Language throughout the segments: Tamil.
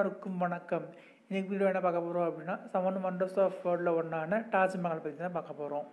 அனைவருக்கும் வணக்கம் இன்னைக்கு வீடியோ என்ன பார்க்க போகிறோம் அப்படின்னா செவன் வண்டர்ஸ் ஆஃப் வேர்ல்டில் ஒன்றான தாஜ்மஹால் பற்றி தான் பார்க்க போகிறோம்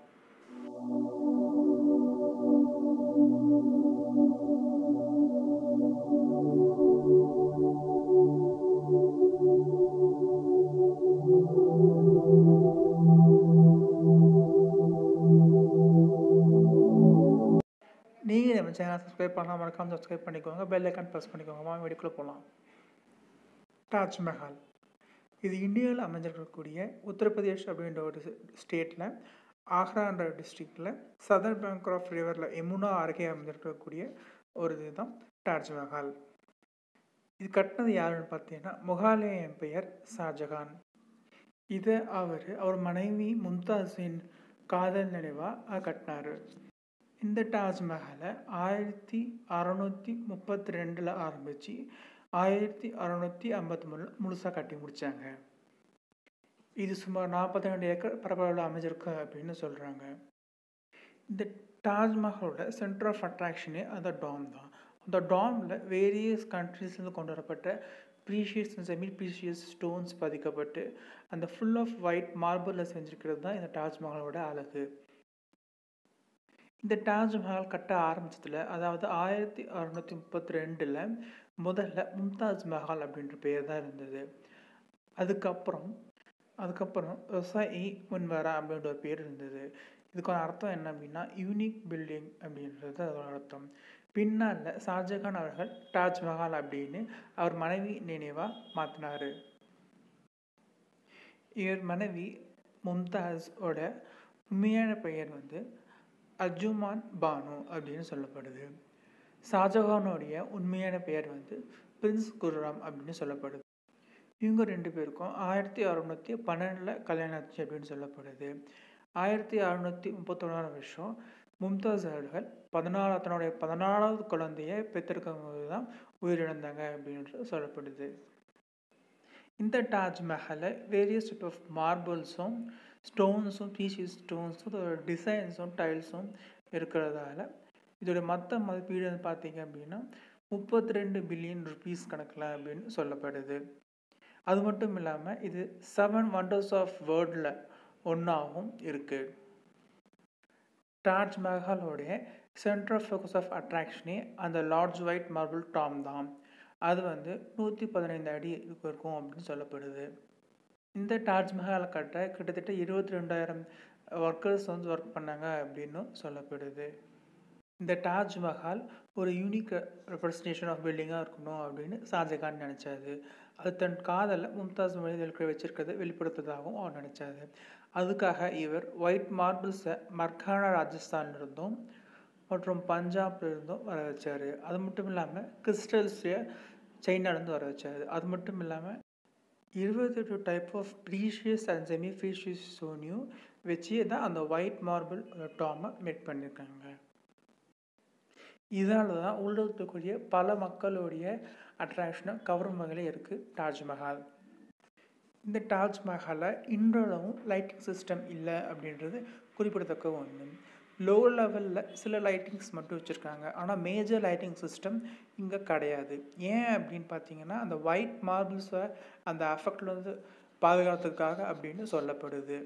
நீங்கள் நம்ம சேனல் சப்ஸ்கிரைப் பண்ணலாம் மறக்காம சப்ஸ்கிரைப் பண்ணிக்கோங்க பெல் ஐக்கான் ப்ரெஸ் பண்ணிக்கோங்க வாங்க வீடியோக்குள்ளே போகலாம் தாஜ்மஹால் இது இந்தியாவில் அமைஞ்சிருக்கக்கூடிய உத்தரப்பிரதேஷ் அப்படின்ற ஒரு ஸ்டேட்டில் ஆக்ரான்ற டிஸ்ட்ரிக்டில் சதர் பேங்க் ஆஃப் ரிவரில் யமுனா அருகே அமைஞ்சிருக்கக்கூடிய ஒரு இதுதான் தாஜ்மஹால் இது கட்டினது யாருன்னு பார்த்தீங்கன்னா முகாலய எம்பையர் ஷாஜகான் இதை அவர் அவர் மனைவி மும்தாஸின் காதல் நினைவாக கட்டினார் இந்த தாஜ்மஹாலை ஆயிரத்தி அறநூற்றி முப்பத்தி ரெண்டில் ஆரம்பித்து ஆயிரத்தி அறநூற்றி ஐம்பத்தி மூணில் முழுசாக கட்டி முடித்தாங்க இது சுமார் நாற்பத்தி ரெண்டு ஏக்கர் பரப்பளவில் அமைஞ்சிருக்கு அப்படின்னு சொல்கிறாங்க இந்த தாஜ்மஹாலோட சென்டர் ஆஃப் அட்ராக்ஷனே அந்த டாம் தான் அந்த டாமில் வேரியஸ் கண்ட்ரீஸ்லேருந்து கொண்டு வரப்பட்ட precious and semi precious stones பதிக்கப்பட்டு அந்த ஃபுல் ஆஃப் ஒயிட் மார்பிளில் செஞ்சுருக்கிறது தான் இந்த தாஜ்மஹாலோட அழகு இந்த தாஜ்மஹால் கட்ட ஆரம்பிச்சதில் அதாவது ஆயிரத்தி அறநூற்றி முப்பத்தி ரெண்டில் முதல்ல மும்தாஜ் மஹால் அப்படின்ற பேர் தான் இருந்தது அதுக்கப்புறம் அதுக்கப்புறம் விவசாயி முன்வரா அப்படின்ற ஒரு பேர் இருந்தது இதுக்கான அர்த்தம் என்ன அப்படின்னா யூனிக் பில்டிங் அப்படின்றது அதோட அர்த்தம் பின்னால் ஷாஜகான் அவர்கள் தாஜ்மஹால் அப்படின்னு அவர் மனைவி நினைவாக மாற்றினார் இவர் மனைவி மும்தாஸோட உண்மையான பெயர் வந்து அஜுமான் பானு அப்படின்னு சொல்லப்படுது ஷாஜஹானுடைய உண்மையான பெயர் வந்து பிரின்ஸ் குர்ராம் அப்படின்னு சொல்லப்படுது இவங்க ரெண்டு பேருக்கும் ஆயிரத்தி அறுநூற்றி பன்னெண்டில் கல்யாணம் ஆச்சு அப்படின்னு சொல்லப்படுது ஆயிரத்தி அறுநூற்றி முப்பத்தொன்னாம் வருஷம் மும்தாஸ் அவர்கள் பதினாலு தன்னுடைய பதினாலாவது குழந்தைய பெற்றிருக்கும் போது தான் உயிரிழந்தாங்க அப்படின்னு சொல்லப்படுது இந்த தாஜ்மஹாலை வேரியஸ் டைப் ஆஃப் மார்பிள்ஸும் ஸ்டோன்ஸும் ப்ரீஷியஸ் ஸ்டோன்ஸும் இதோட டிசைன்ஸும் டைல்ஸும் இருக்கிறதால இதோட மொத்த மதிப்பீடு வந்து பார்த்தீங்க அப்படின்னா முப்பத்தி ரெண்டு பில்லியன் ருபீஸ் கணக்கில் அப்படின்னு சொல்லப்படுது அது மட்டும் இல்லாமல் இது செவன் வண்டர்ஸ் ஆஃப் வேர்ல்டில் ஒன்றாகவும் இருக்குது தாஜ்மஹாலோடைய சென்டர் ஆஃப் ஃபோக்கஸ் ஆஃப் அட்ராக்ஷனே அந்த லார்ஜ் ஒயிட் மார்பிள் டாம் தான் அது வந்து நூற்றி பதினைந்து அடி இருக்கும் அப்படின்னு சொல்லப்படுது இந்த தாஜ்மஹாலை கட்ட கிட்டத்தட்ட இருபத்தி ரெண்டாயிரம் ஒர்க்கர்ஸ் வந்து ஒர்க் பண்ணாங்க அப்படின்னு சொல்லப்படுது இந்த தாஜ்மஹால் ஒரு யூனிக் ரெப்ரஸன்டேஷன் ஆஃப் பில்டிங்காக இருக்கணும் அப்படின்னு ஷாஜகான் நினச்சாரு அது தன் காதலை மும்தாஸ் மனிதர்களுக்கு வச்சிருக்கிறத வெளிப்படுத்துறதாகவும் அவர் நினச்சாரு அதுக்காக இவர் ஒயிட் மார்பிள்ஸை மர்கானா ராஜஸ்தான்லேருந்தும் மற்றும் பஞ்சாப்லேருந்தும் வர வச்சார் அது மட்டும் இல்லாமல் கிறிஸ்டல்ஸை சைனாலேருந்து வர வச்சார் அது மட்டும் இல்லாமல் இருபத்தெட்டு type of precious and semi precious ஸ்டோனையும் வச்சு தான் அந்த ஒயிட் மார்பிள் டாமை மேட் பண்ணியிருக்காங்க இதனால தான் உலகத்துக்குரிய பல மக்களுடைய அட்ராக்ஷனை கவரும் வகையில் இருக்குது தாஜ்மஹால் இந்த தாஜ்மஹாலில் இன்றளவும் லைட்டிங் சிஸ்டம் இல்லை அப்படின்றது குறிப்பிடத்தக்க ஒன்று லோ லெவலில் சில லைட்டிங்ஸ் மட்டும் வச்சுருக்காங்க ஆனால் மேஜர் லைட்டிங் சிஸ்டம் இங்கே கிடையாது ஏன் அப்படின்னு பார்த்தீங்கன்னா அந்த ஒயிட் மார்பிள்ஸை அந்த அஃபெக்ட்லேருந்து பாதுகாத்துக்காக அப்படின்னு சொல்லப்படுது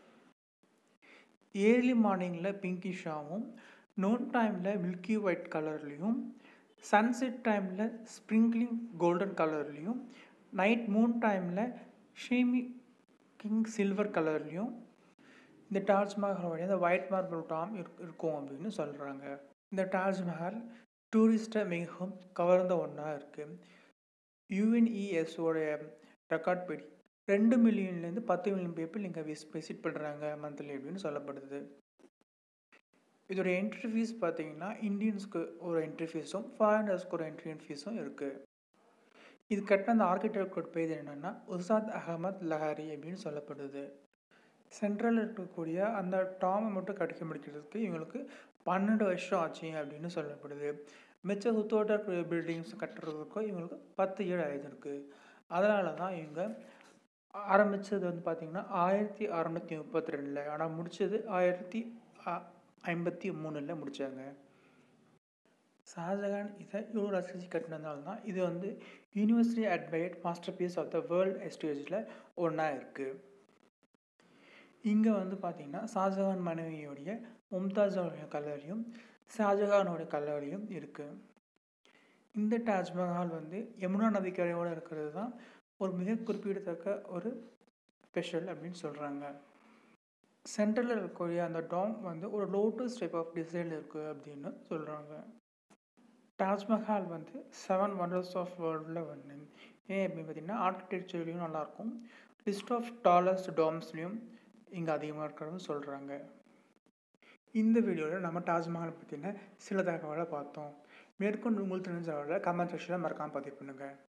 ஏர்லி மார்னிங்கில் பிங்கிஷாகவும் நோன் டைமில் மில்கி ஒயிட் கலர்லேயும் சன்செட் டைமில் ஸ்ப்ரிங்க்லிங் கோல்டன் கலர்லேயும் நைட் மூன் டைமில் ஷேமி கிங் சில்வர் கலர்லேயும் இந்த தாஜ்மஹாலோடைய இந்த ஒயிட் மார்பிள் டாம் இருக்கும் அப்படின்னு சொல்கிறாங்க இந்த தாஜ்மஹால் டூரிஸ்ட்டை மிகவும் கவர்ந்த ஒன்றா இருக்குது யூஎன்இஎஸோடைய ரெக்கார்ட் படி ரெண்டு மில்லியன்லேருந்து பத்து மில்லியன் பீப்புள் இங்கே விஸ் விசிட் பண்ணுறாங்க மந்த்லி அப்படின்னு சொல்லப்படுது இதோட என்ட்ரி ஃபீஸ் பார்த்தீங்கன்னா இந்தியன்ஸ்க்கு ஒரு என்ட்ரி ஃபீஸும் ஃபாரினர்ஸ்க்கு ஒரு என்ட்ரி ஃபீஸும் இருக்குது இது கட்டின அந்த ஆர்கிடெக்ட் பேர் என்னென்னா உசாத் அகமத் லஹாரி அப்படின்னு சொல்லப்படுது சென்ட்ரலில் இருக்கக்கூடிய அந்த டாமை மட்டும் கடிக்க முடிக்கிறதுக்கு இவங்களுக்கு பன்னெண்டு வருஷம் ஆச்சு அப்படின்னு சொல்லப்படுது மிச்ச சுத்தோட்ட இருக்கிற பில்டிங்ஸ் கட்டுறதுக்கும் இவங்களுக்கு பத்து ஏழு ஆயிருக்கு அதனால தான் இவங்க ஆரம்பித்தது வந்து பார்த்திங்கன்னா ஆயிரத்தி அறநூற்றி முப்பத்தி ரெண்டில் ஆனால் முடித்தது ஆயிரத்தி ஐம்பத்தி மூணில் முடித்தாங்க ஷாஜகான் இதை இவ்வளோ ரசித்து கட்டினதால தான் இது வந்து யூனிவர்சிட்டி அட்வைட் masterpiece of the world எஸ்டேஜில் ஒன்றா இருக்குது இங்கே வந்து பார்த்திங்கன்னா ஷாஜகான் மனைவியோடைய மும்தாஜோடைய கல்லறையும் ஷாஜகானோட கல்லறையும் இருக்குது இந்த தாஜ்மஹால் வந்து யமுனா நதிக்கரையோடு இருக்கிறது தான் ஒரு மிக குறிப்பிடத்தக்க ஒரு ஸ்பெஷல் அப்படின்னு சொல்கிறாங்க சென்டரில் இருக்கக்கூடிய அந்த டாம் வந்து ஒரு லோட்டஸ் டைப் ஆஃப் டிசைனில் இருக்குது அப்படின்னு சொல்கிறாங்க தாஜ்மஹால் வந்து செவன் ஒண்டர்ஸ் ஆஃப் வேர்ல்டில் ஒன்று ஏன் அப்படின்னு பார்த்தீங்கன்னா ஆர்கிடெக்சர்லேயும் நல்லாயிருக்கும் லிஸ்ட் ஆஃப் டாலஸ்ட் டாம்ஸ்லேயும் இங்கே அதிகமாக இருக்கிறதுன்னு சொல்கிறாங்க இந்த வீடியோவில் நம்ம தாஜ்மஹால் பற்றின சில தகவலை பார்த்தோம் மேற்கொண்டு உங்களுக்கு தெரிஞ்ச கமெண்ட் செக்ஷனில் மறக்காமல் பதிவு பண்ணுங்கள்